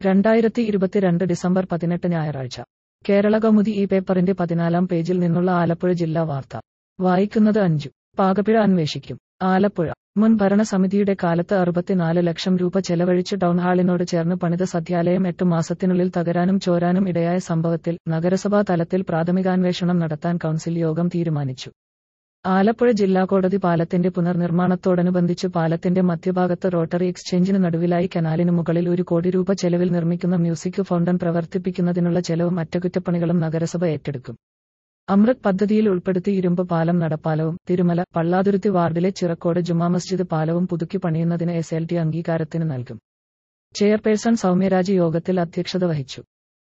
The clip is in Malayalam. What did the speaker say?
രണ്ടായിരത്തി ഇരുപത്തിരണ്ട് ഡിസംബർ പതിനെട്ട് ഞായറാഴ്ച കേരള കൗമുദി ഈ പേപ്പറിന്റെ പതിനാലാം പേജിൽ നിന്നുള്ള ആലപ്പുഴ ജില്ലാ വാർത്ത വായിക്കുന്നത് അഞ്ചു പാകപ്പിഴ അന്വേഷിക്കും ആലപ്പുഴ മുൻ ഭരണസമിതിയുടെ കാലത്ത് അറുപത്തിനാല് ലക്ഷം രൂപ ചെലവഴിച്ച് ടൗൺഹാളിനോട് ചേർന്ന് പണിത സദ്യാലയം എട്ട് മാസത്തിനുള്ളിൽ തകരാനും ചോരാനും ഇടയായ സംഭവത്തിൽ നഗരസഭാ തലത്തിൽ പ്രാഥമികാന്വേഷണം നടത്താൻ കൗൺസിൽ യോഗം തീരുമാനിച്ചു ആലപ്പുഴ ജില്ലാ കോടതി പാലത്തിന്റെ പുനർനിർമ്മാണത്തോടനുബന്ധിച്ച് പാലത്തിന്റെ മധ്യഭാഗത്ത് റോട്ടറി എക്സ്ചേഞ്ചിന് നടുവിലായി കനാലിന് മുകളിൽ ഒരു കോടി രൂപ ചെലവിൽ നിർമ്മിക്കുന്ന മ്യൂസിക് ഫൗണ്ടൻ പ്രവർത്തിപ്പിക്കുന്നതിനുള്ള ചെലവും അറ്റകുറ്റപ്പണികളും നഗരസഭ ഏറ്റെടുക്കും അമൃത് പദ്ധതിയിൽ ഉൾപ്പെടുത്തി ഇരുമ്പ് പാലം നടപ്പാലവും തിരുമല പള്ളാതുരുത്തി വാർഡിലെ ചിറക്കോട് ജുമാ മസ്ജിദ് പാലവും പുതുക്കി പണിയുന്നതിന് എസ് എൽ ടി അംഗീകാരത്തിന് നൽകും ചെയർപേഴ്സൺ സൗമ്യരാജ് യോഗത്തിൽ അധ്യക്ഷത വഹിച്ചു